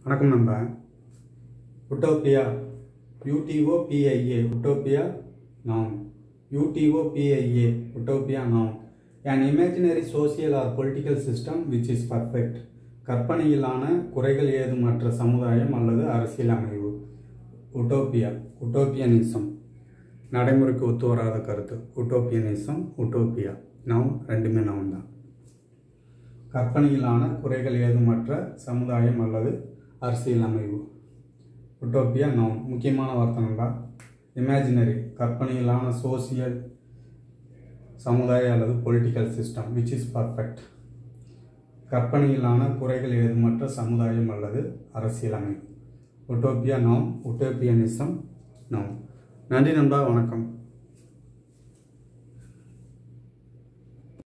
வணக்கம் நண்பா உட்டோப்பியா யூடிஓ பிஐஏ உட்டோப்பியா நாம் யூடிஓ பிஐஏ உட்டோப்பியா நாம் an imaginary social or political system which is perfect கற்பனையிலான குறைகள் ஏதுமற்ற சமுதாயம் அல்லது அரசியல் அமைவு உட்டோப்பியா உட்டோப்பியனிசம் நடைமுறைக்கு ஒத்து வராத கருத்து உட்டோப்பியனிசம் உட்டோப்பியா நாம் ரெண்டுமே நாம் தான் கற்பனையிலான குறைகள் ஏதுமற்ற சமுதாயம் அல்லது அரசியல் அமைவு உட்டோப்பியா நவுன் முக்கியமான வார்த்தை நண்பா இமேஜினரி கற்பனையிலான சோசியல் சமுதாய அல்லது political system which is perfect கற்பனையிலான குறைகள் ஏதுமற்ற சமுதாயம் அல்லது அரசியல் அமைப்பு உட்டோப்பியா நவுன் உட்டோப்பியனிசம் நவுன் நன்றி நண்பா வணக்கம்